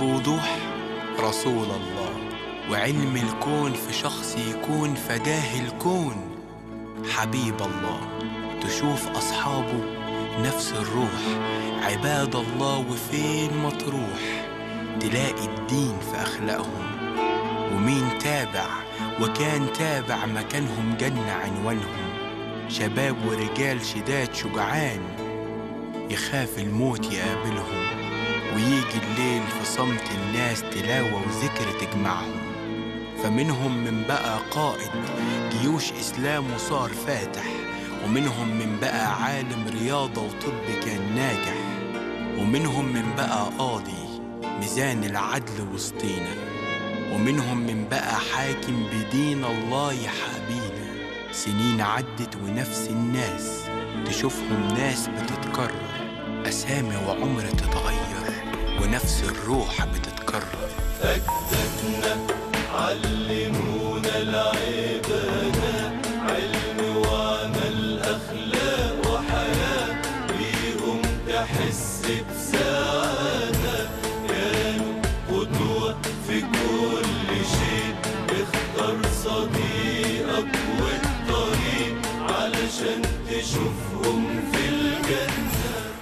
بوضوح رسول الله وعلم الكون في شخص يكون فداه الكون حبيب الله تشوف أصحابه نفس الروح عباد الله وفين ما تروح تلاقي الدين في أخلاقهم ومين تابع وكان تابع مكانهم جنة عنوانهم شباب ورجال شداد شجعان يخاف الموت يقابلهم ويجي الليل في صمت الناس تلاوة وذكر تجمعهم فمنهم من بقى قائد جيوش إسلام وصار فاتح ومنهم من بقى عالم رياضة وطب كان ناجح ومنهم من بقى قاضي ميزان العدل وسطينا ومنهم من بقى حاكم بدين الله يحابينا سنين عدت ونفس الناس تشوفهم ناس بتتكرر أسامي وعمر تتغير ونفس الروح بتتكرر أجدادنا علمونا العبادة علم وعمل أخلاق وحياة بيهم تحس بسعادة كانوا قدوة في كل شيء اختار صديقك والطريق علشان تشوفهم في الجنة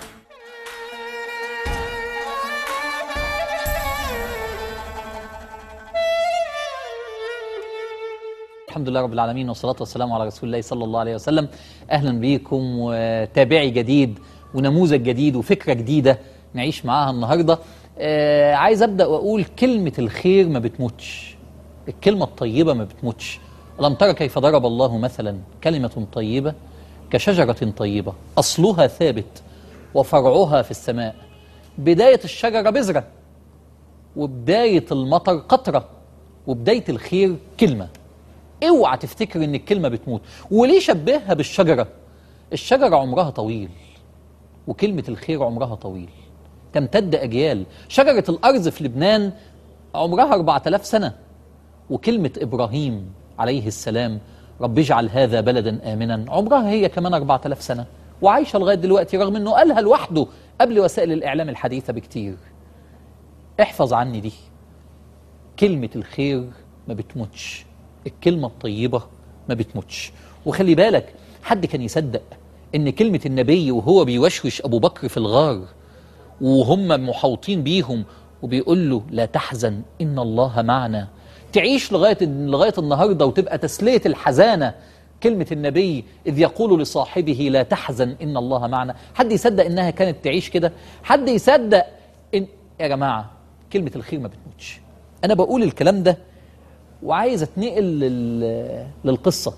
الحمد لله رب العالمين والصلاة والسلام على رسول الله صلى الله عليه وسلم أهلا بيكم وتابعي جديد ونموذج جديد وفكرة جديدة نعيش معاها النهاردة آه عايز أبدأ وأقول كلمة الخير ما بتموتش الكلمة الطيبة ما بتموتش ألم ترى كيف ضرب الله مثلا كلمة طيبة كشجرة طيبة أصلها ثابت وفرعها في السماء بداية الشجرة بذرة وبداية المطر قطرة وبداية الخير كلمة اوعى تفتكر ان الكلمة بتموت وليه شبهها بالشجرة الشجرة عمرها طويل وكلمة الخير عمرها طويل تمتد أجيال شجرة الأرز في لبنان عمرها 4000 سنة وكلمة إبراهيم عليه السلام رب اجعل هذا بلدا آمنا عمرها هي كمان 4000 سنة وعايشة لغاية دلوقتي رغم أنه قالها لوحده قبل وسائل الإعلام الحديثة بكتير احفظ عني دي كلمة الخير ما بتموتش الكلمة الطيبة ما بتموتش وخلي بالك حد كان يصدق ان كلمة النبي وهو بيوشوش ابو بكر في الغار وهم محوطين بيهم وبيقول له لا تحزن ان الله معنا تعيش لغاية لغاية النهاردة وتبقى تسلية الحزانة كلمة النبي إذ يقول لصاحبه لا تحزن إن الله معنا حد يصدق إنها كانت تعيش كده حد يصدق إن يا جماعة كلمة الخير ما بتموتش أنا بقول الكلام ده وعايز اتنقل لل... للقصة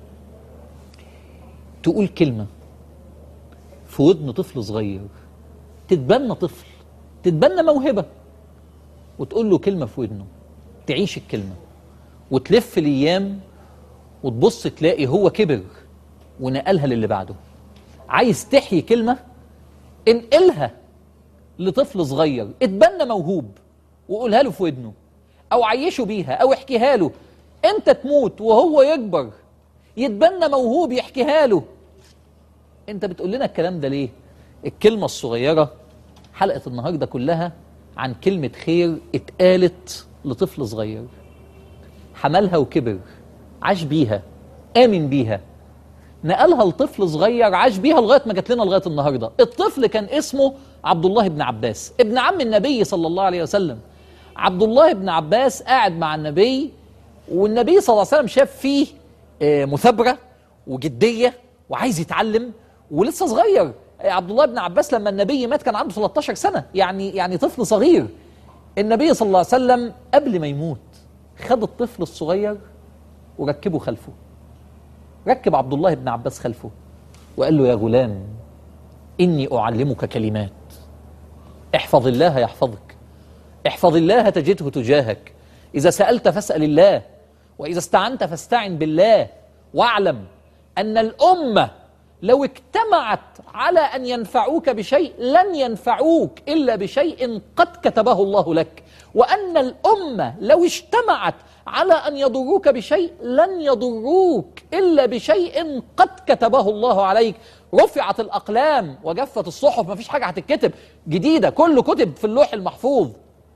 تقول كلمة في ودن طفل صغير تتبنى طفل تتبنى موهبة وتقول له كلمة في ودنه تعيش الكلمة وتلف الأيام وتبص تلاقي هو كبر ونقلها للي بعده عايز تحيي كلمة انقلها لطفل صغير اتبنى موهوب وقولها له في ودنه او عيشه بيها او احكيها له انت تموت وهو يكبر يتبنى موهوب يحكيها له انت بتقول لنا الكلام ده ليه الكلمة الصغيرة حلقة النهاردة كلها عن كلمة خير اتقالت لطفل صغير حملها وكبر عاش بيها آمن بيها نقلها لطفل صغير عاش بيها لغاية ما جات لنا لغاية النهاردة الطفل كان اسمه عبد الله بن عباس ابن عم النبي صلى الله عليه وسلم عبد الله بن عباس قاعد مع النبي والنبي صلى الله عليه وسلم شاف فيه مثابرة وجدية وعايز يتعلم ولسه صغير عبد الله بن عباس لما النبي مات كان عنده 13 سنة يعني يعني طفل صغير النبي صلى الله عليه وسلم قبل ما يموت خد الطفل الصغير وركبه خلفه ركب عبد الله بن عباس خلفه وقال له يا غلام إني أعلمك كلمات احفظ الله يحفظك احفظ الله تجده تجاهك إذا سألت فاسأل الله وإذا استعنت فاستعن بالله واعلم أن الأمة لو اجتمعت على أن ينفعوك بشيء لن ينفعوك إلا بشيء قد كتبه الله لك وأن الأمة لو اجتمعت على أن يضروك بشيء لن يضروك إلا بشيء قد كتبه الله عليك رفعت الأقلام وجفت الصحف ما فيش حاجة هتتكتب جديدة كله كتب في اللوح المحفوظ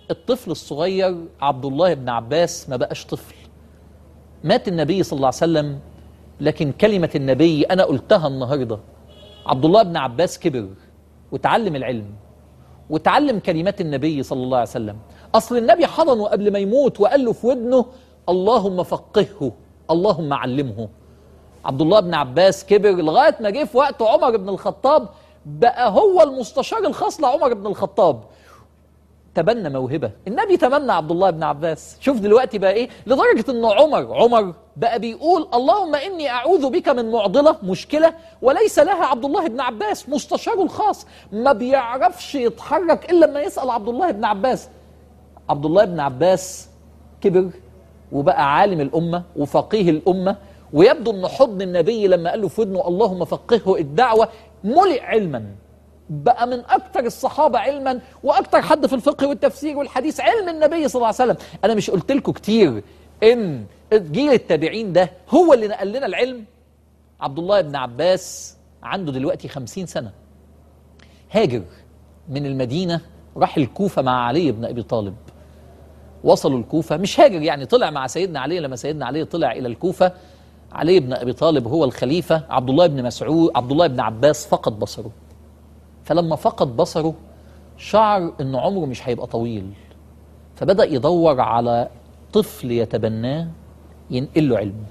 الطفل الصغير عبد الله بن عباس ما بقاش طفل مات النبي صلى الله عليه وسلم لكن كلمة النبي أنا قلتها النهاردة عبد الله بن عباس كبر وتعلم العلم وتعلم كلمات النبي صلى الله عليه وسلم أصل النبي حضنه قبل ما يموت وقال له في ودنه اللهم فقهه اللهم علمه عبد الله بن عباس كبر لغاية ما جه في وقت عمر بن الخطاب بقى هو المستشار الخاص لعمر بن الخطاب تبنى موهبة النبي تمنى عبد الله بن عباس شوف دلوقتي بقى ايه لدرجة ان عمر عمر بقى بيقول اللهم اني اعوذ بك من معضلة مشكلة وليس لها عبد الله بن عباس مستشاره الخاص ما بيعرفش يتحرك الا لما يسأل عبد الله بن عباس عبد الله بن عباس كبر وبقى عالم الأمة وفقيه الأمة ويبدو أن حضن النبي لما قال له في ودنه اللهم فقهه الدعوة ملئ علما بقى من أكثر الصحابة علما وأكثر حد في الفقه والتفسير والحديث علم النبي صلى الله عليه وسلم أنا مش قلت لكم كتير إن جيل التابعين ده هو اللي نقل لنا العلم عبد الله بن عباس عنده دلوقتي خمسين سنة هاجر من المدينة راح الكوفة مع علي بن أبي طالب وصلوا الكوفة مش هاجر يعني طلع مع سيدنا علي لما سيدنا علي طلع إلى الكوفة علي بن أبي طالب هو الخليفة عبد الله بن مسعود عبد الله بن عباس فقد بصره فلما فقد بصره شعر أن عمره مش هيبقى طويل فبدأ يدور على طفل يتبناه ينقل له علم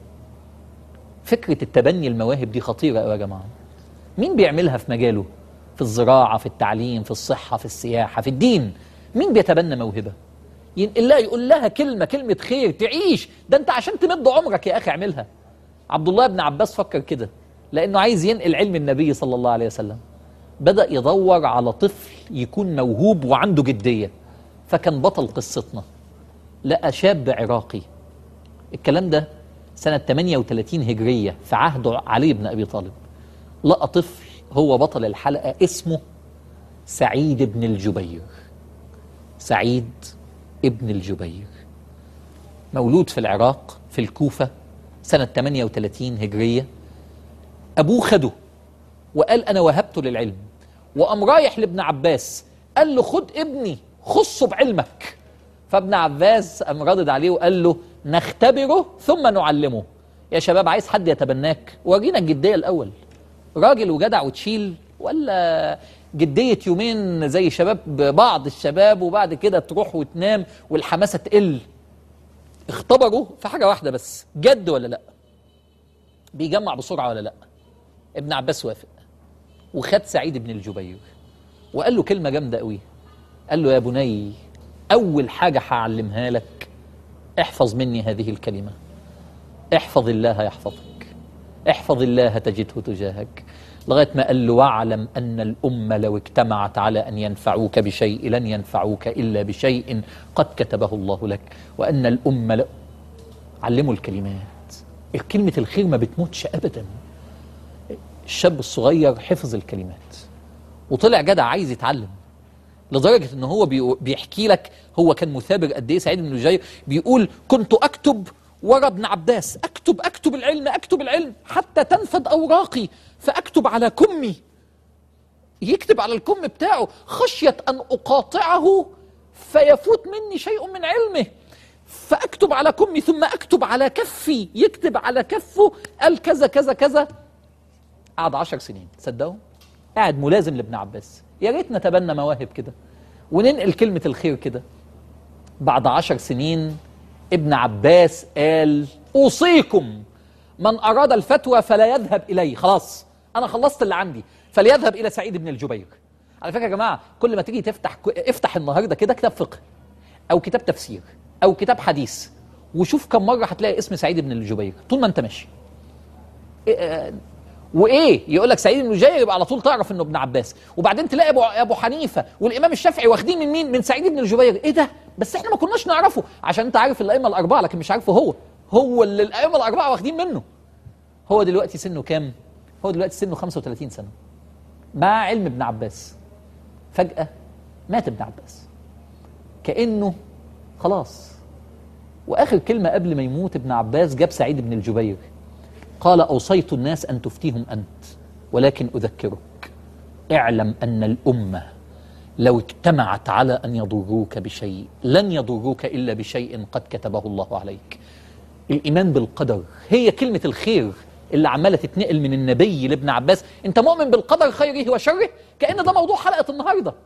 فكرة التبني المواهب دي خطيرة قوي يا جماعة مين بيعملها في مجاله في الزراعة في التعليم في الصحة في السياحة في الدين مين بيتبنى موهبة ينقل لها يقول لها كلمة كلمة خير تعيش ده انت عشان تمد عمرك يا أخي اعملها عبد الله بن عباس فكر كده لأنه عايز ينقل علم النبي صلى الله عليه وسلم بدأ يدور على طفل يكون موهوب وعنده جدية فكان بطل قصتنا لقى شاب عراقي الكلام ده سنة 38 هجرية في عهد علي بن أبي طالب لقى طفل هو بطل الحلقة اسمه سعيد بن الجبير سعيد ابن الجبير مولود في العراق في الكوفة سنة 38 هجرية أبوه خده وقال أنا وهبته للعلم وقام رايح لابن عباس قال له خد ابني خصه بعلمك فابن عباس قام ردد عليه وقال له نختبره ثم نعلمه يا شباب عايز حد يتبناك ورينا الجدية الأول راجل وجدع وتشيل ولا جدية يومين زي شباب بعض الشباب وبعد كده تروح وتنام والحماسة تقل اختبروا في حاجة واحدة بس جد ولا لا بيجمع بسرعة ولا لا ابن عباس وافق وخد سعيد بن الجبير وقال له كلمة جامدة قوي قال له يا بني أول حاجة هعلمها لك احفظ مني هذه الكلمة احفظ الله يحفظك احفظ الله تجده تجاهك لغاية ما قال له واعلم أن الأمة لو اجتمعت على أن ينفعوك بشيء لن ينفعوك إلا بشيء قد كتبه الله لك وأن الأمة ل... علموا الكلمات كلمة الخير ما بتموتش أبدا الشاب الصغير حفظ الكلمات وطلع جدع عايز يتعلم لدرجة ان هو بي- بيحكي لك هو كان مثابر قد ايه سعيد بن جبير بيقول كنت اكتب ورا ابن عباس اكتب اكتب العلم اكتب العلم حتى تنفد اوراقي فاكتب على كمي يكتب على الكم بتاعه خشية ان اقاطعه فيفوت مني شيء من علمه فاكتب على كمي ثم اكتب على كفي يكتب على كفه قال كذا كذا كذا قعد عشر سنين تصدقوا قاعد ملازم لابن عباس يا ريت نتبنى مواهب كده وننقل كلمة الخير كده بعد عشر سنين ابن عباس قال أوصيكم من أراد الفتوى فلا يذهب إلي خلاص أنا خلصت اللي عندي فليذهب إلى سعيد بن الجبير على فكرة يا جماعة كل ما تيجي تفتح افتح النهاردة كده كتاب فقه أو كتاب تفسير أو كتاب حديث وشوف كم مرة هتلاقي اسم سعيد بن الجبير طول ما أنت ماشي إيه، آه، وايه يقول لك سعيد بن جبير يبقى على طول تعرف انه ابن عباس وبعدين تلاقي ابو ابو حنيفه والامام الشافعي واخدين من مين من سعيد بن الجبير ايه ده بس احنا ما كناش نعرفه عشان انت عارف الائمه الاربعه لكن مش عارفه هو هو اللي الائمه الاربعه واخدين منه هو دلوقتي سنه كام هو دلوقتي سنه 35 سنه مع علم ابن عباس فجاه مات ابن عباس كانه خلاص واخر كلمه قبل ما يموت ابن عباس جاب سعيد بن الجبير قال أوصيت الناس أن تفتيهم أنت ولكن أذكرك اعلم أن الأمة لو اجتمعت على ان يضروك بشيء لن يضروك الا بشيء قد كتبه الله عليك الايمان بالقدر هي كلمه الخير اللي عماله تتنقل من النبي لابن عباس انت مؤمن بالقدر خيره وشره كان ده موضوع حلقه النهارده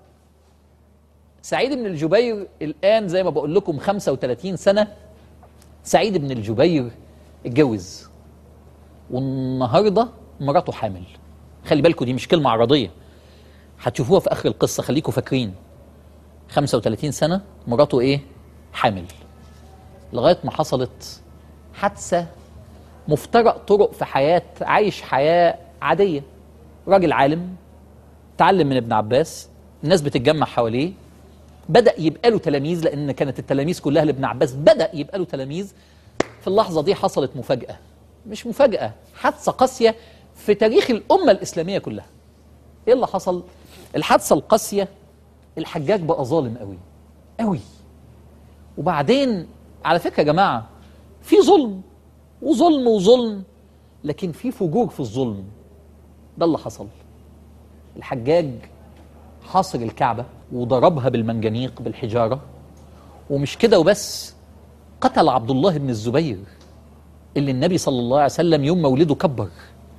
سعيد بن الجبير الان زي ما بقول لكم 35 سنه سعيد بن الجبير اتجوز والنهارده مراته حامل خلي بالكم دي مش كلمه عرضيه هتشوفوها في اخر القصه خليكم فاكرين 35 سنه مراته ايه حامل لغايه ما حصلت حادثه مفترق طرق في حياه عايش حياه عاديه راجل عالم تعلم من ابن عباس الناس بتتجمع حواليه بدا يبقى له تلاميذ لان كانت التلاميذ كلها لابن عباس بدا يبقى له تلاميذ في اللحظه دي حصلت مفاجاه مش مفاجاه حادثه قاسيه في تاريخ الامه الاسلاميه كلها ايه اللي حصل الحادثه القاسيه الحجاج بقى ظالم قوي قوي وبعدين على فكره يا جماعه في ظلم وظلم وظلم لكن في فجور في الظلم ده اللي حصل الحجاج حاصر الكعبه وضربها بالمنجنيق بالحجاره ومش كده وبس قتل عبد الله بن الزبير اللي النبي صلى الله عليه وسلم يوم مولده كبر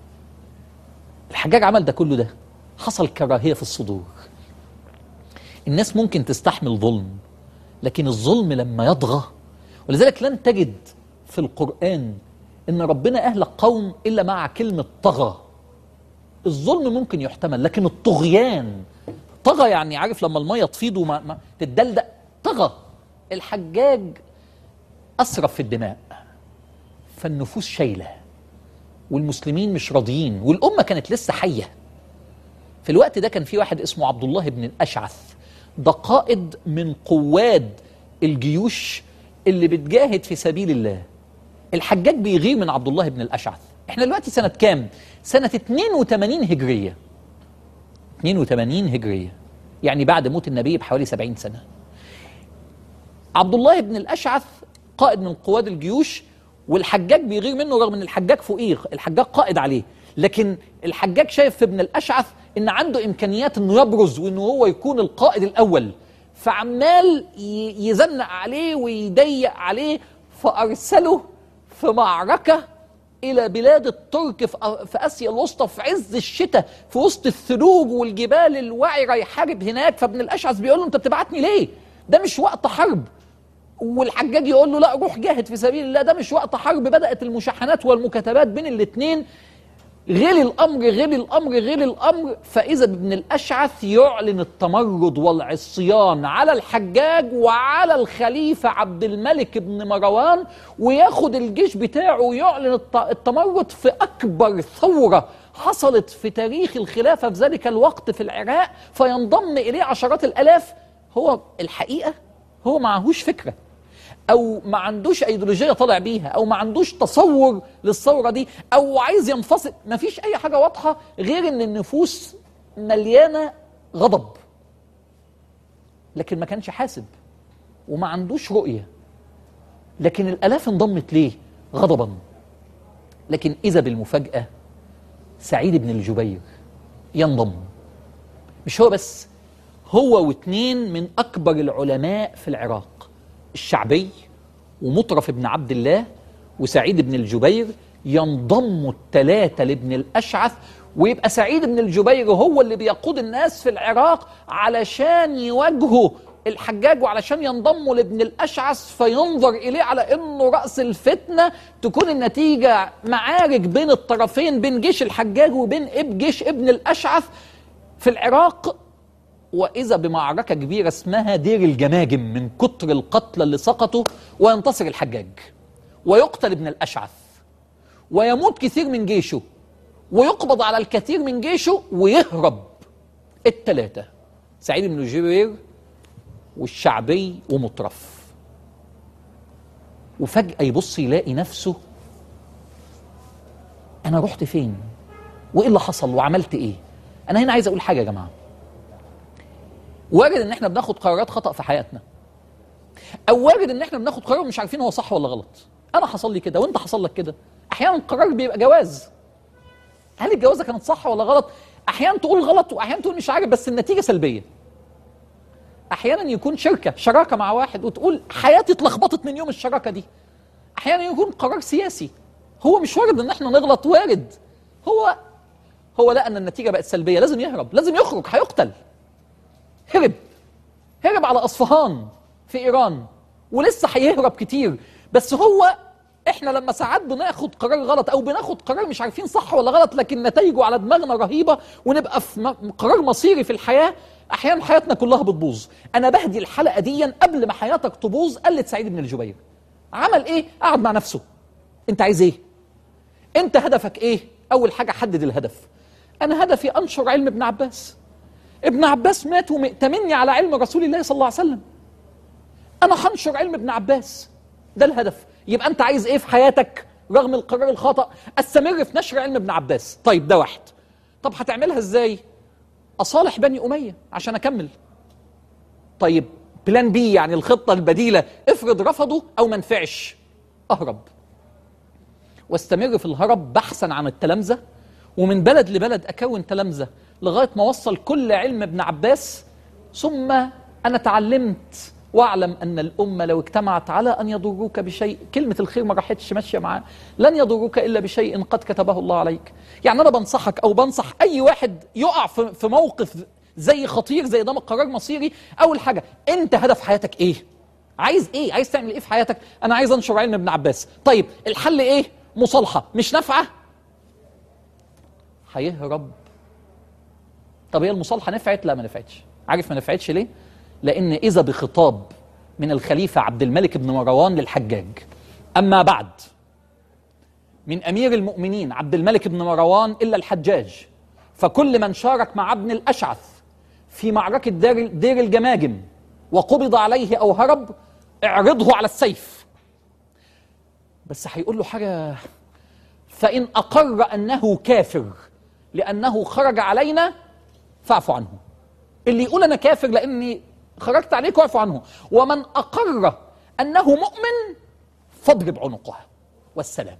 الحجاج عمل ده كله ده حصل كراهيه في الصدور الناس ممكن تستحمل ظلم لكن الظلم لما يطغى ولذلك لن تجد في القرآن إن ربنا أهلك قوم إلا مع كلمة طغى الظلم ممكن يحتمل لكن الطغيان طغى يعني عارف لما المية تفيض وما ما تتدلدق طغى الحجاج أسرف في الدماء فالنفوس شايلة والمسلمين مش راضيين والأمة كانت لسه حية في الوقت ده كان في واحد اسمه عبد الله بن الأشعث ده قائد من قواد الجيوش اللي بتجاهد في سبيل الله الحجاج بيغير من عبد الله بن الأشعث احنا دلوقتي سنة كام؟ سنة 82 هجرية 82 هجرية يعني بعد موت النبي بحوالي 70 سنة عبد الله بن الأشعث قائد من قواد الجيوش والحجاج بيغير منه رغم ان الحجاج فوقيه الحجاج قائد عليه لكن الحجاج شايف في ابن الاشعث ان عنده امكانيات انه يبرز وانه هو يكون القائد الاول فعمال ي- يزنق عليه ويضيق عليه فارسله في معركه الى بلاد الترك في أ- في اسيا الوسطى في عز الشتاء في وسط الثلوج والجبال الوعره يحارب هناك فابن الاشعث بيقول له انت بتبعتني ليه؟ ده مش وقت حرب والحجاج يقول له لا روح جاهد في سبيل الله ده مش وقت حرب بدأت المشاحنات والمكاتبات بين الاثنين غلي الأمر غلي الأمر غلي الأمر فإذا ابن الأشعث يعلن التمرد والعصيان على الحجاج وعلى الخليفة عبد الملك بن مروان وياخد الجيش بتاعه ويعلن الت- التمرد في أكبر ثورة حصلت في تاريخ الخلافة في ذلك الوقت في العراق فينضم إليه عشرات الآلاف هو الحقيقة هو معهوش فكرة او ما عندوش ايديولوجيه طالع بيها او ما عندوش تصور للثوره دي او عايز ينفصل ما فيش اي حاجه واضحه غير ان النفوس مليانه غضب لكن ما كانش حاسب وما عندوش رؤيه لكن الالاف انضمت ليه غضبا لكن اذا بالمفاجاه سعيد بن الجبير ينضم مش هو بس هو واثنين من اكبر العلماء في العراق الشعبي ومطرف بن عبد الله وسعيد بن الجبير ينضموا الثلاثه لابن الاشعث ويبقى سعيد بن الجبير هو اللي بيقود الناس في العراق علشان يواجهوا الحجاج وعلشان ينضموا لابن الاشعث فينظر اليه على انه راس الفتنه تكون النتيجه معارك بين الطرفين بين جيش الحجاج وبين اب جيش ابن الاشعث في العراق واذا بمعركه كبيره اسمها دير الجماجم من كتر القتلى اللي سقطوا وينتصر الحجاج ويقتل ابن الاشعث ويموت كثير من جيشه ويقبض على الكثير من جيشه ويهرب الثلاثه سعيد بن الجبير والشعبي ومطرف وفجاه يبص يلاقي نفسه انا رحت فين وايه اللي حصل وعملت ايه انا هنا عايز اقول حاجه يا جماعه وارد ان احنا بناخد قرارات خطا في حياتنا او وارد ان احنا بناخد قرار مش عارفين هو صح ولا غلط انا حصل لي كده وانت حصل لك كده احيانا القرار بيبقى جواز هل الجوازه كانت صح ولا غلط احيانا تقول غلط واحيانا تقول مش عارف بس النتيجه سلبيه احيانا يكون شركه شراكه مع واحد وتقول حياتي اتلخبطت من يوم الشراكه دي احيانا يكون قرار سياسي هو مش وارد ان احنا نغلط وارد هو هو لقى ان النتيجه بقت سلبيه لازم يهرب لازم يخرج هيقتل هرب هرب على اصفهان في ايران ولسه هيهرب كتير بس هو احنا لما ساعات بناخد قرار غلط او بناخد قرار مش عارفين صح ولا غلط لكن نتائجه على دماغنا رهيبه ونبقى في م- قرار مصيري في الحياه احيانا حياتنا كلها بتبوظ انا بهدي الحلقه دي قبل ما حياتك تبوظ قالت سعيد بن الجبير عمل ايه قعد مع نفسه انت عايز ايه انت هدفك ايه اول حاجه حدد الهدف انا هدفي انشر علم ابن عباس ابن عباس مات ومئتمني على علم رسول الله صلى الله عليه وسلم انا هنشر علم ابن عباس ده الهدف يبقى انت عايز ايه في حياتك رغم القرار الخطا استمر في نشر علم ابن عباس طيب ده واحد طب هتعملها ازاي اصالح بني اميه عشان اكمل طيب بلان بي يعني الخطه البديله افرض رفضوا او ما نفعش اهرب واستمر في الهرب بحثا عن التلامذه ومن بلد لبلد اكون تلامذه لغايه ما اوصل كل علم ابن عباس ثم انا تعلمت واعلم ان الامه لو اجتمعت على ان يضروك بشيء كلمه الخير ما راحتش ماشيه معاه لن يضروك الا بشيء قد كتبه الله عليك يعني انا بنصحك او بنصح اي واحد يقع في في موقف زي خطير زي ده قرار مصيري اول حاجه انت هدف حياتك ايه عايز ايه عايز تعمل ايه في حياتك انا عايز انشر علم ابن عباس طيب الحل ايه مصالحه مش نافعه هيهرب طب هي المصالحه نفعت لا ما نفعتش عارف ما نفعتش ليه لان اذا بخطاب من الخليفه عبد الملك بن مروان للحجاج اما بعد من امير المؤمنين عبد الملك بن مروان الا الحجاج فكل من شارك مع ابن الاشعث في معركه دير دير الجماجم وقبض عليه او هرب اعرضه على السيف بس هيقول له حاجه فان اقر انه كافر لانه خرج علينا فاعفو عنه اللي يقول انا كافر لاني خرجت عليك واعفو عنه ومن اقر انه مؤمن فاضرب عنقه والسلام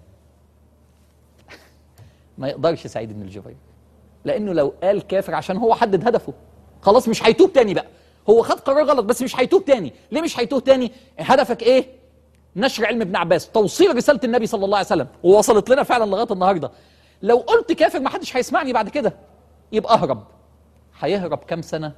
ما يقدرش سعيد بن الجبير لانه لو قال كافر عشان هو حدد هدفه خلاص مش هيتوب تاني بقى هو خد قرار غلط بس مش هيتوب تاني ليه مش هيتوب تاني هدفك ايه نشر علم ابن عباس توصيل رساله النبي صلى الله عليه وسلم ووصلت لنا فعلا لغايه النهارده لو قلت كافر ما حدش هيسمعني بعد كده يبقى اهرب هيهرب كام سنه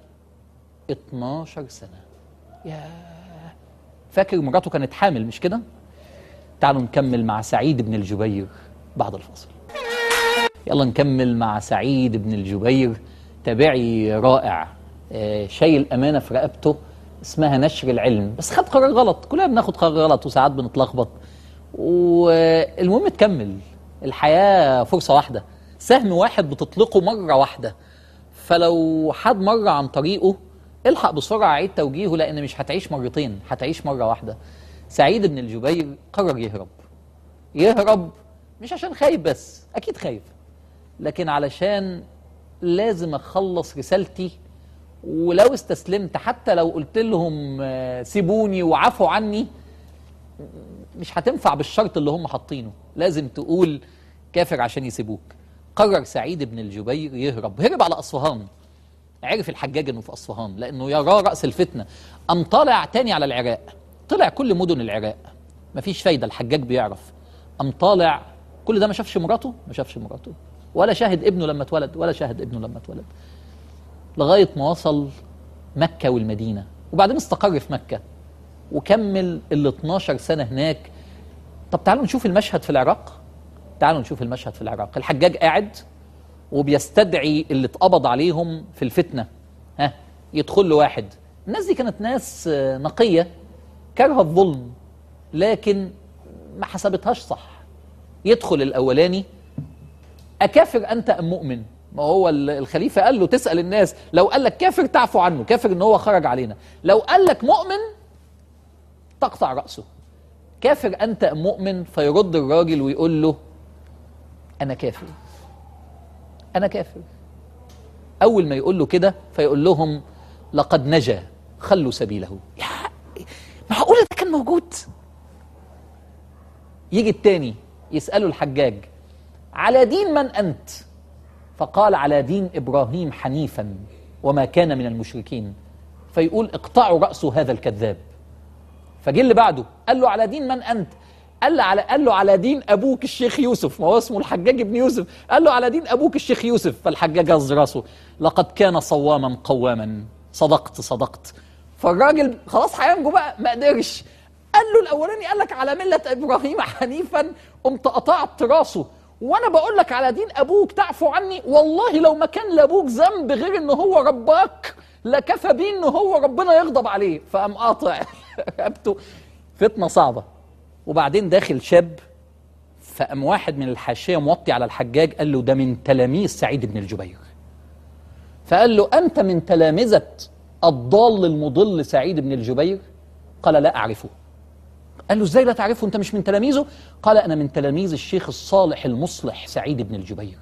12 سنه يا فاكر مراته كانت حامل مش كده تعالوا نكمل مع سعيد بن الجبير بعد الفاصل يلا نكمل مع سعيد بن الجبير تابعي رائع آه، شايل امانه في رقبته اسمها نشر العلم بس خد قرار غلط كلنا بناخد قرار غلط وساعات بنتلخبط والمهم تكمل الحياه فرصه واحده سهم واحد بتطلقه مره واحده فلو حد مر عن طريقه الحق بسرعه عيد توجيهه لان مش هتعيش مرتين هتعيش مره واحده سعيد بن الجبير قرر يهرب يهرب مش عشان خايف بس اكيد خايف لكن علشان لازم اخلص رسالتي ولو استسلمت حتى لو قلت لهم آه، سيبوني وعفوا عني مش هتنفع بالشرط اللي هم حاطينه لازم تقول كافر عشان يسيبوك قرر سعيد بن الجبير يهرب هرب على اصفهان عرف الحجاج انه في اصفهان لانه يراه راس الفتنه قام طالع تاني على العراق طلع كل مدن العراق مفيش فايده الحجاج بيعرف قام طالع كل ده ما شافش مراته ما شافش مراته ولا شاهد ابنه لما اتولد ولا شاهد ابنه لما اتولد لغايه ما وصل مكه والمدينه وبعدين استقر في مكه وكمل ال 12 سنه هناك طب تعالوا نشوف المشهد في العراق تعالوا نشوف المشهد في العراق الحجاج قاعد وبيستدعي اللي اتقبض عليهم في الفتنه ها يدخل له واحد الناس دي كانت ناس آه، نقيه كارهه الظلم لكن ما حسبتهاش صح يدخل الاولاني أكافر أنت أم مؤمن؟ ما هو ال- الخليفة قال له تسأل الناس لو قال لك كافر تعفو عنه كافر إن هو خرج علينا لو قال لك مؤمن تقطع رأسه كافر أنت أم مؤمن فيرد الراجل ويقول له أنا كافر أنا كافر أول ما يقول له كده فيقول لهم لقد نجا خلوا سبيله يا معقولة ده كان موجود يجي التاني يسأله الحجاج على دين من أنت فقال على دين إبراهيم حنيفا وما كان من المشركين فيقول اقطعوا رأس هذا الكذاب فجه اللي بعده قال له على دين من أنت قال له على قال له على دين ابوك الشيخ يوسف ما هو اسمه الحجاج بن يوسف قال له على دين ابوك الشيخ يوسف فالحجاج هز راسه لقد كان صواما قواما صدقت صدقت فالراجل خلاص هينجو بقى ما قدرش قال له الاولاني قال لك على مله ابراهيم حنيفا قمت قطعت راسه وانا بقول لك على دين ابوك تعفو عني والله لو ما كان لابوك ذنب غير ان هو رباك لكفى بيه ان هو ربنا يغضب عليه فقام قاطع رقبته فتنه صعبه وبعدين داخل شاب فقام واحد من الحاشيه موطي على الحجاج قال له ده من تلاميذ سعيد بن الجبير فقال له انت من تلامذه الضال المضل سعيد بن الجبير قال لا اعرفه قال له ازاي لا تعرفه انت مش من تلاميذه قال انا من تلاميذ الشيخ الصالح المصلح سعيد بن الجبير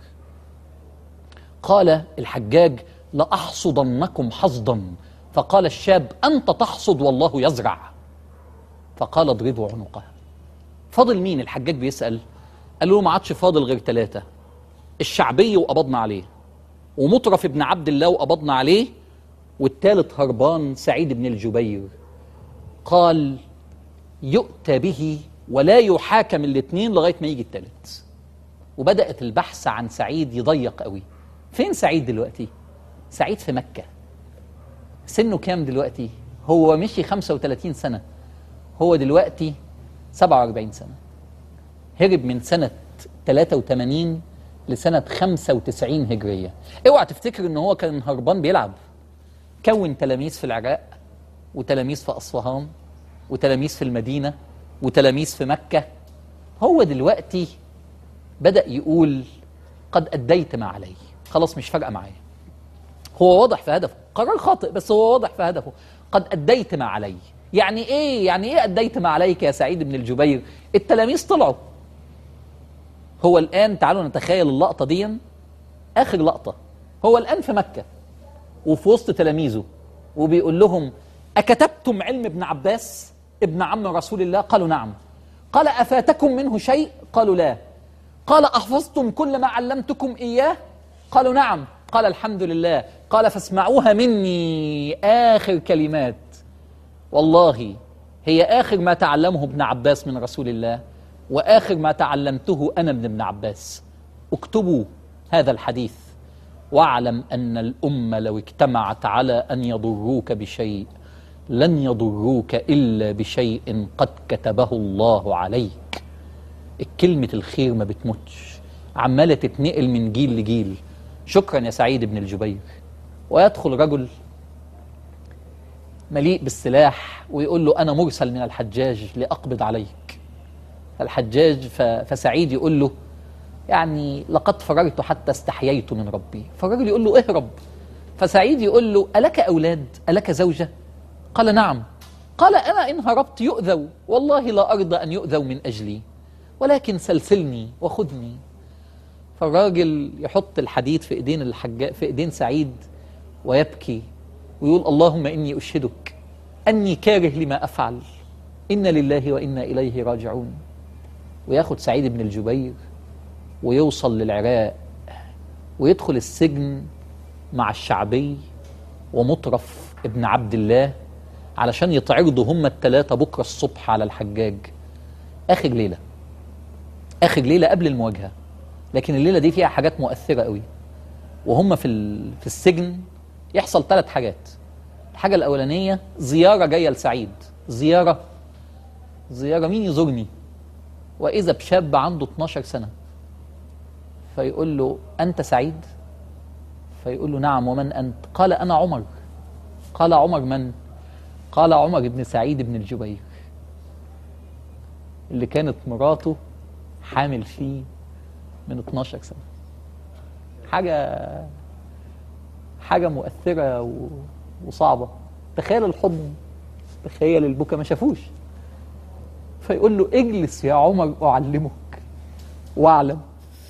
قال الحجاج لاحصدنكم حصدا فقال الشاب انت تحصد والله يزرع فقال اضربوا عنقه فاضل مين الحجاج بيسال قال له ما عادش فاضل غير ثلاثه الشعبي وقبضنا عليه ومطرف ابن عبد الله وقبضنا عليه والثالث هربان سعيد بن الجبير قال يؤتى به ولا يحاكم الاثنين لغايه ما يجي الثالث وبدات البحث عن سعيد يضيق قوي فين سعيد دلوقتي سعيد في مكه سنه كام دلوقتي هو مشي 35 سنه هو دلوقتي 47 سنه هرب من سنه 83 لسنه 95 هجريه اوعى تفتكر ان هو كان هربان بيلعب كون تلاميذ في العراق وتلاميذ في اصفهان وتلاميذ في المدينه وتلاميذ في مكه هو دلوقتي بدا يقول قد اديت ما علي خلاص مش فارقه معايا هو واضح في هدفه قرار خاطئ بس هو واضح في هدفه قد اديت ما علي يعني ايه يعني ايه اديت ما عليك يا سعيد بن الجبير التلاميذ طلعوا هو الان تعالوا نتخيل اللقطه دي اخر لقطه هو الان في مكه وفي وسط تلاميذه وبيقول لهم أكتبتم علم ابن عباس ابن عم رسول الله قالوا نعم قال أفاتكم منه شيء قالوا لا قال أحفظتم كل ما علمتكم إياه قالوا نعم قال الحمد لله قال فاسمعوها مني آخر كلمات والله هي آخر ما تعلمه ابن عباس من رسول الله وآخر ما تعلمته أنا من ابن عباس اكتبوا هذا الحديث واعلم ان الامه لو اجتمعت على ان يضروك بشيء لن يضروك الا بشيء قد كتبه الله عليك الكلمه الخير ما بتموتش عماله تتنقل من جيل لجيل شكرا يا سعيد بن الجبير ويدخل رجل مليء بالسلاح ويقول له انا مرسل من الحجاج لاقبض عليك الحجاج ف... فسعيد يقول له يعني لقد فررت حتى استحييت من ربي فالراجل يقول له اهرب فسعيد يقول له ألك أولاد ألك زوجة قال نعم قال أنا إن هربت يؤذوا والله لا أرضى أن يؤذوا من أجلي ولكن سلسلني وخذني فالراجل يحط الحديد في ايدين الحجاج في ايدين سعيد ويبكي ويقول اللهم اني اشهدك اني كاره لما افعل انا لله وانا اليه راجعون وياخد سعيد بن الجبير ويوصل للعراق ويدخل السجن مع الشعبي ومطرف ابن عبد الله علشان يتعرضوا هم الثلاثة بكرة الصبح على الحجاج آخر ليلة آخر ليلة قبل المواجهة لكن الليلة دي فيها حاجات مؤثرة قوي وهم في, ال- في السجن يحصل ثلاث حاجات الحاجة الأولانية زيارة جاية لسعيد زيارة زيارة مين يزورني وإذا بشاب عنده 12 سنة فيقول له أنت سعيد فيقول له نعم ومن أنت قال أنا عمر قال عمر من قال عمر بن سعيد بن الجبير اللي كانت مراته حامل فيه من 12 سنة حاجة حاجة مؤثرة و... وصعبة تخيل الحضن تخيل البكا ما شافوش فيقول له اجلس يا عمر أعلمك واعلم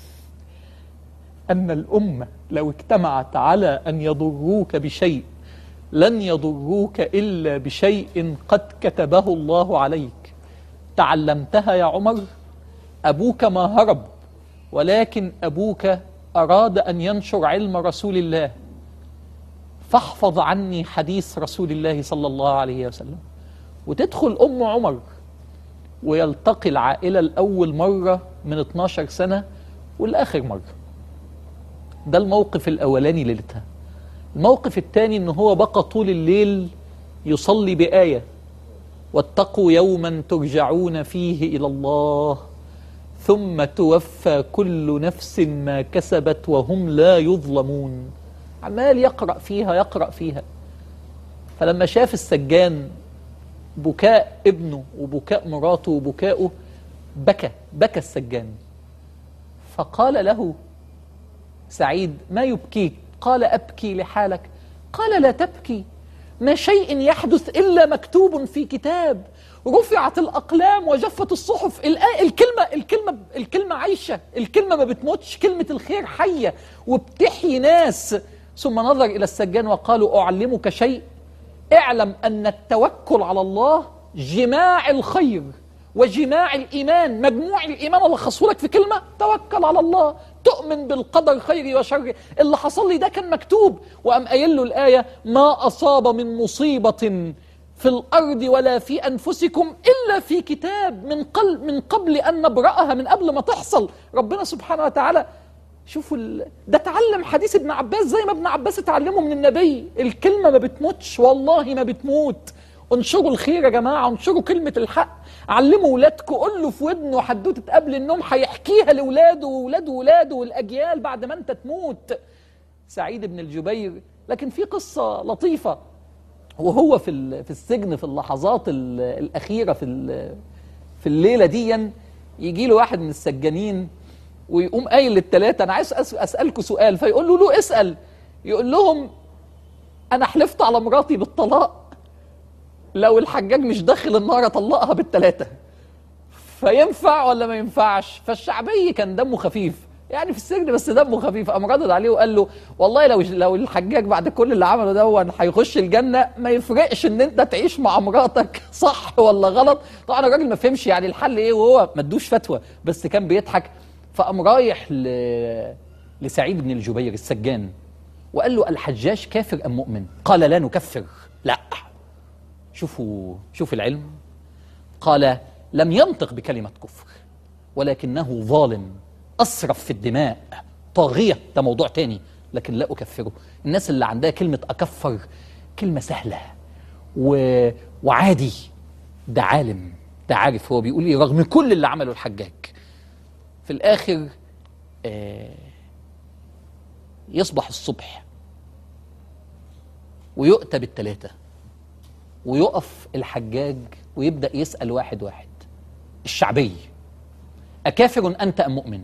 أن الأمة لو اجتمعت على أن يضروك بشيء لن يضروك إلا بشيء قد كتبه الله عليك تعلمتها يا عمر أبوك ما هرب ولكن أبوك أراد أن ينشر علم رسول الله فاحفظ عني حديث رسول الله صلى الله عليه وسلم وتدخل أم عمر ويلتقي العائلة لأول مرة من 12 سنة والآخر مرة ده الموقف الأولاني ليلتها الموقف الثاني إن هو بقى طول الليل يصلي بآية واتقوا يوما ترجعون فيه إلى الله ثم توفى كل نفس ما كسبت وهم لا يظلمون عمال يقرأ فيها يقرأ فيها فلما شاف السجان بكاء ابنه وبكاء مراته وبكاؤه بكى بكى السجان فقال له سعيد ما يبكيك قال أبكي لحالك قال لا تبكي ما شيء يحدث إلا مكتوب في كتاب رفعت الأقلام وجفت الصحف الآ- الكلمة الكلمة الكلمة عايشة الكلمة ما بتموتش كلمة الخير حية وبتحيي ناس ثم نظر إلى السجان وقالوا أعلمك شيء اعلم أن التوكل على الله جماع الخير وجماع الإيمان مجموع الإيمان لخصه لك في كلمة توكل على الله تؤمن بالقدر خير وشر اللي حصل لي ده كان مكتوب وأم قايل له الآية ما أصاب من مصيبة في الأرض ولا في أنفسكم إلا في كتاب من قل من قبل أن نبرأها من قبل ما تحصل ربنا سبحانه وتعالى شوفوا ال... ده اتعلم حديث ابن عباس زي ما ابن عباس اتعلمه من النبي الكلمة ما بتموتش والله ما بتموت انشروا الخير يا جماعة انشروا كلمة الحق علموا ولادكم قول له في ودنه حدوتة قبل النوم هيحكيها لولاده وولاد ولاده والأجيال بعد ما أنت تموت سعيد بن الجبير لكن في قصة لطيفة وهو في ال- في السجن في اللحظات ال- الأخيرة في ال- في الليلة دي يجي له واحد من السجانين ويقوم قايل للثلاثة أنا عايز أس- أسألكوا سؤال فيقول له له اسأل يقول لهم أنا حلفت على مراتي بالطلاق لو الحجاج مش داخل النار أطلقها بالثلاثة فينفع ولا ما ينفعش فالشعبي كان دمه خفيف يعني في السجن بس دمه خفيف قام ردد عليه وقال له والله لو لو الحجاج بعد كل اللي عمله ده هيخش الجنه ما يفرقش ان انت تعيش مع مراتك صح ولا غلط طبعا الراجل ما فهمش يعني الحل ايه وهو ما ادوش فتوى بس كان بيضحك فقام رايح ل... لسعيد بن الجبير السجان وقال له الحجاج كافر ام مؤمن قال لا نكفر لا شوفوا شوف العلم قال لم ينطق بكلمة كفر ولكنه ظالم أسرف في الدماء طاغية ده موضوع تاني لكن لا أكفره الناس اللي عندها كلمة أكفر كلمة سهلة و... وعادي ده عالم ده عارف هو بيقول ايه رغم كل اللي عمله الحجاج في الآخر آه يصبح الصبح ويؤتى بالتلاتة ويقف الحجاج ويبدأ يسأل واحد واحد الشعبي أكافر أنت أم مؤمن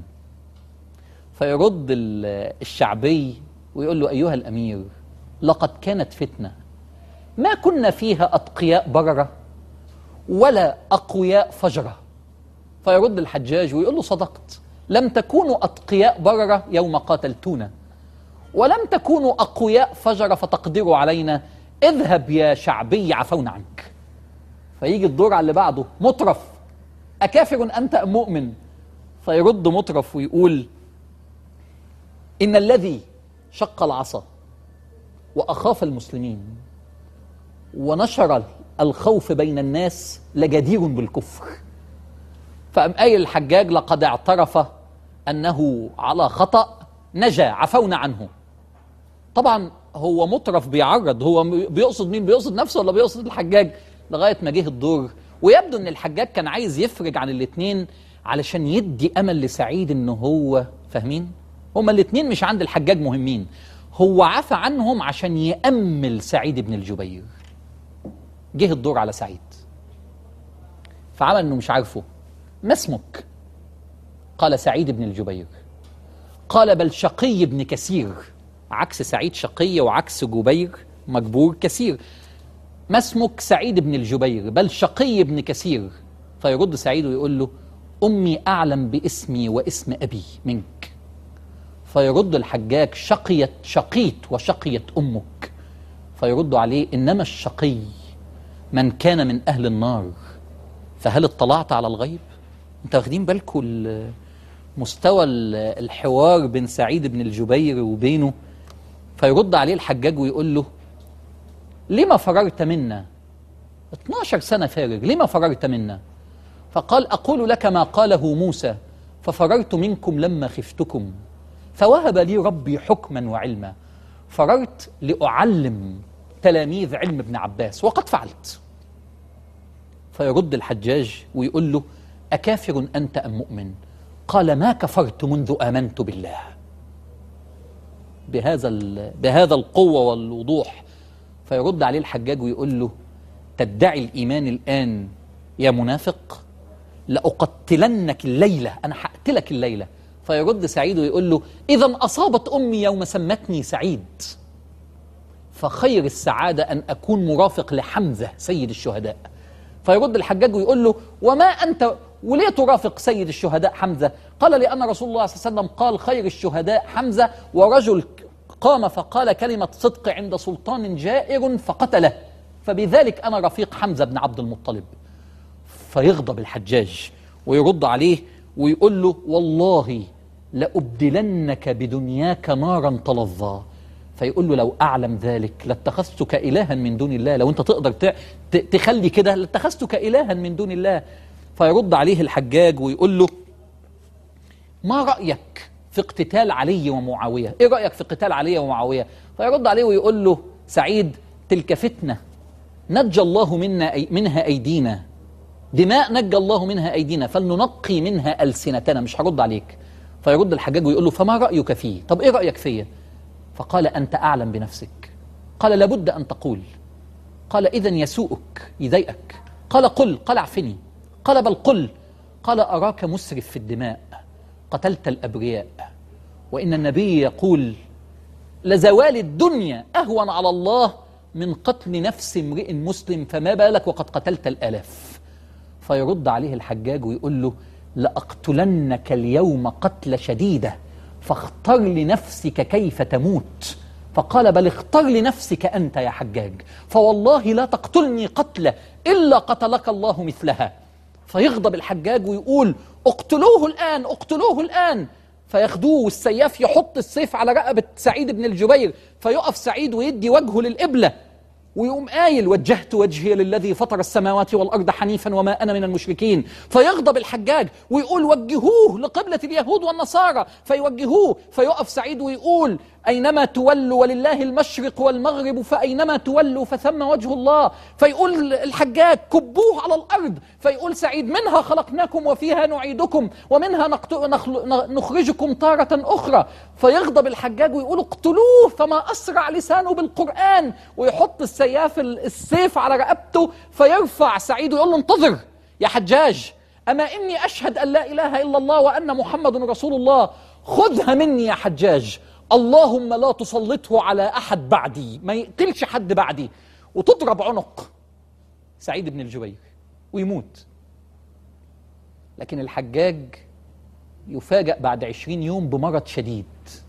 فيرد ال- الشعبي ويقول له أيها الأمير لقد كانت فتنة ما كنا فيها أتقياء بررة ولا أقوياء فجرة فيرد الحجاج ويقول له صدقت لم تكونوا أتقياء بررة يوم قاتلتونا ولم تكونوا أقوياء فجرة فتقدروا علينا اذهب يا شعبي عفونا عنك فيجي الدور على اللي بعده مطرف أكافر أنت أم مؤمن فيرد مطرف ويقول إن الذي شق العصا وأخاف المسلمين ونشر الخوف بين الناس لجدير بالكفر فقام قايل الحجاج لقد اعترف أنه على خطأ نجا عفونا عنه طبعا هو مطرف بيعرض هو بيقصد مين بيقصد نفسه ولا بيقصد الحجاج لغايه ما جه الدور ويبدو ان الحجاج كان عايز يفرج عن الاثنين علشان يدي امل لسعيد ان هو فاهمين هما الاثنين مش عند الحجاج مهمين هو عفى عنهم عشان يأمل سعيد بن الجبير جه الدور على سعيد فعمل انه مش عارفه ما اسمك قال سعيد بن الجبير قال بل شقي بن كثير عكس سعيد شقي وعكس جبير مجبور كثير ما اسمك سعيد بن الجبير بل شقي بن كثير فيرد سعيد ويقول له أمي أعلم باسمي واسم أبي منك فيرد الحجاج شقيت شقيت وشقيت أمك فيرد عليه إنما الشقي من كان من أهل النار فهل اطلعت على الغيب انت واخدين بالكم ال- مستوى ال- الحوار بين سعيد بن الجبير وبينه فيرد عليه الحجاج ويقول له لما فررت منا 12 سنة فارغ لما فررت منا فقال أقول لك ما قاله موسى ففررت منكم لما خفتكم فوهب لي ربي حكما وعلما فررت لأعلم تلاميذ علم ابن عباس وقد فعلت فيرد الحجاج ويقول له أكافر أنت أم مؤمن قال ما كفرت منذ آمنت بالله بهذا ال- بهذا القوة والوضوح فيرد عليه الحجاج ويقول له تدعي الإيمان الآن يا منافق لأقتلنك الليلة أنا هقتلك الليلة فيرد سعيد ويقول له إذا أصابت أمي يوم سمتني سعيد فخير السعادة أن أكون مرافق لحمزة سيد الشهداء فيرد الحجاج ويقول له وما أنت وليه ترافق سيد الشهداء حمزة قال لأن رسول الله صلى الله عليه وسلم قال خير الشهداء حمزة ورجل قام فقال كلمة صدق عند سلطان جائر فقتله فبذلك أنا رفيق حمزة بن عبد المطلب فيغضب الحجاج ويرد عليه ويقول له والله لأبدلنك بدنياك نارا تلظى فيقول له لو أعلم ذلك لاتخذتك إلها من دون الله لو أنت تقدر ت- ت- تخلي كده لاتخذتك إلها من دون الله فيرد عليه الحجاج ويقول له ما رأيك في اقتتال علي ومعاوية ايه رأيك في قتال علي ومعاوية فيرد عليه ويقول له سعيد تلك فتنة نجى الله منا أي منها أيدينا دماء نجى الله منها أيدينا فلننقي منها ألسنتنا مش هرد عليك فيرد الحجاج ويقول له فما رأيك فيه طب ايه رأيك فيا فقال أنت أعلم بنفسك قال لابد أن تقول قال إذا يسوءك يضايقك قال قل قال اعفني قال بل قل قال أراك مسرف في الدماء قتلت الأبرياء وإن النبي يقول لزوال الدنيا أهون على الله من قتل نفس امرئ مسلم فما بالك وقد قتلت الآلاف فيرد عليه الحجاج ويقول له لأقتلنك اليوم قتل شديدة فاختر لنفسك كيف تموت فقال بل اختر لنفسك أنت يا حجاج فوالله لا تقتلني قتلة إلا قتلك الله مثلها فيغضب الحجاج ويقول اقتلوه الآن اقتلوه الآن فياخدوه والسياف يحط السيف على رقبة سعيد بن الجبير فيقف سعيد ويدي وجهه للقبلة ويقوم قايل وجهت وجهي للذي فطر السماوات والأرض حنيفا وما أنا من المشركين فيغضب الحجاج ويقول وجهوه لقبلة اليهود والنصارى فيوجهوه فيقف سعيد ويقول أينما تولوا ولله المشرق والمغرب فأينما تولوا فثم وجه الله فيقول الحجاج كبوه على الأرض فيقول سعيد منها خلقناكم وفيها نعيدكم ومنها نقت- نخل- نخرجكم تارة أخرى فيغضب الحجاج ويقول اقتلوه فما أسرع لسانه بالقرآن ويحط السياف السيف على رقبته فيرفع سعيد ويقول له انتظر يا حجاج أما إني أشهد أن لا إله إلا الله وأن محمد رسول الله خذها مني يا حجاج اللهم لا تسلطه على أحد بعدي ما يقتلش حد بعدي وتضرب عنق سعيد بن الجبير ويموت لكن الحجاج يفاجأ بعد عشرين يوم بمرض شديد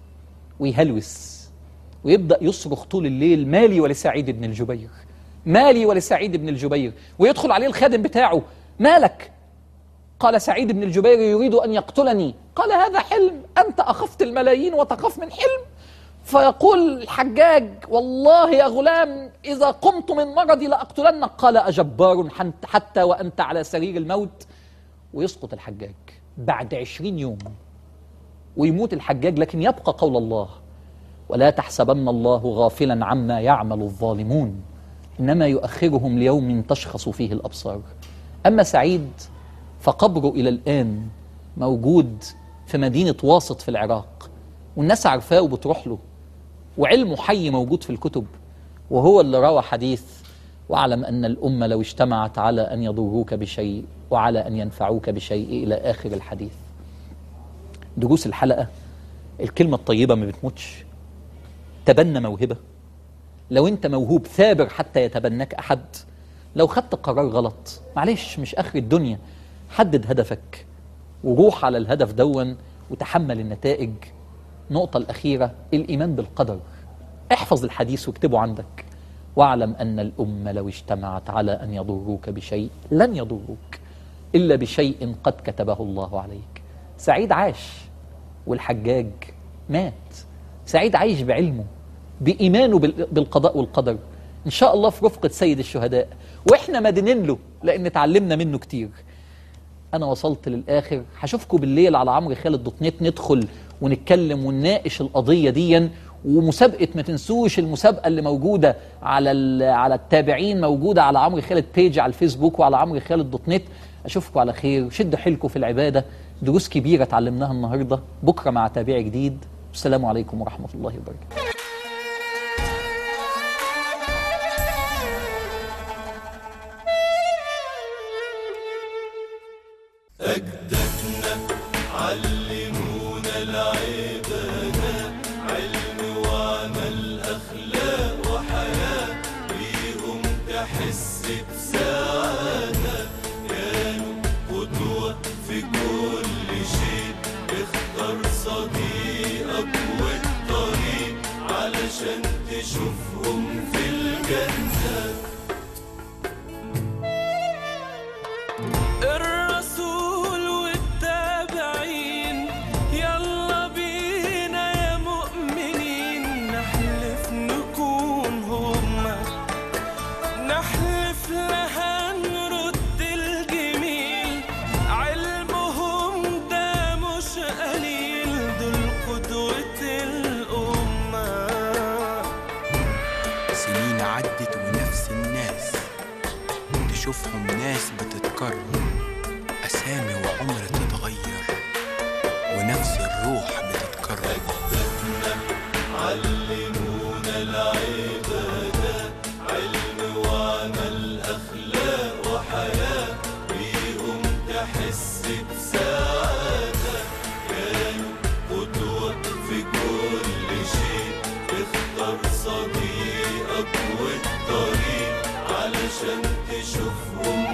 ويهلوس ويبدأ يصرخ طول الليل مالي ولسعيد بن الجبير مالي ولسعيد بن الجبير ويدخل عليه الخادم بتاعه مالك قال سعيد بن الجبير يريد أن يقتلني قال هذا حلم أنت أخفت الملايين وتخاف من حلم فيقول الحجاج والله يا غلام إذا قمت من مرضي لأقتلنك قال أجبار حنت- حتى وأنت على سرير الموت ويسقط الحجاج بعد عشرين يوم ويموت الحجاج لكن يبقى قول الله ولا تحسبن الله غافلا عما يعمل الظالمون إنما يؤخرهم ليوم تشخص فيه الأبصار أما سعيد فقبره إلى الآن موجود في مدينة واسط في العراق والناس عارفاه وبتروح له وعلمه حي موجود في الكتب وهو اللي روى حديث واعلم أن الأمة لو اجتمعت على أن يضروك بشيء وعلى أن ينفعوك بشيء إلى آخر الحديث دروس الحلقة الكلمة الطيبة ما بتموتش تبنى موهبة لو انت موهوب ثابر حتى يتبناك احد لو خدت قرار غلط معلش مش اخر الدنيا حدد هدفك وروح على الهدف دون وتحمل النتائج النقطة الأخيرة الإيمان بالقدر احفظ الحديث واكتبه عندك واعلم أن الأمة لو اجتمعت على أن يضروك بشيء لن يضروك إلا بشيء قد كتبه الله عليك سعيد عاش والحجاج مات سعيد عايش بعلمه بإيمانه بال- بالقضاء والقدر ان شاء الله في رفقه سيد الشهداء واحنا مدينين له لان اتعلمنا منه كتير انا وصلت للاخر هشوفكم بالليل على عمرو خالد دوت نت ندخل ونتكلم ونناقش القضيه ديا ومسابقه ما تنسوش المسابقه اللي موجوده على ال- على التابعين موجوده على عمرو خالد بيج على الفيسبوك وعلى عمرو خالد دوت نت اشوفكم على خير شدوا حيلكم في العباده دروس كبيره اتعلمناها النهارده بكره مع تابع جديد السلام عليكم ورحمه الله وبركاته أجدادنا علمونا العبادة علم وعمل أخلاق وحياة بيهم تحس بسعادة كانوا قدوة في كل شيء اختار صديقك والطريق علشان تشوفهم في الجنة الرسول والتابعين يلا بينا يا مؤمنين نحلف نكون هما نحلف لها نرد الجميل علمهم ده مش قليل دول قدوة الأمة سنين عدت ونفس الناس تشوفهم ناس بتتكرر أسامي وعمر تتغير ونفس الروح بتتكرر علمونا العبادة علم وعمل أخلاق وحياة بيهم تحس بسعادة كانوا قدوة في كل شيء اختار صديقك والطريق علشان تشوفهم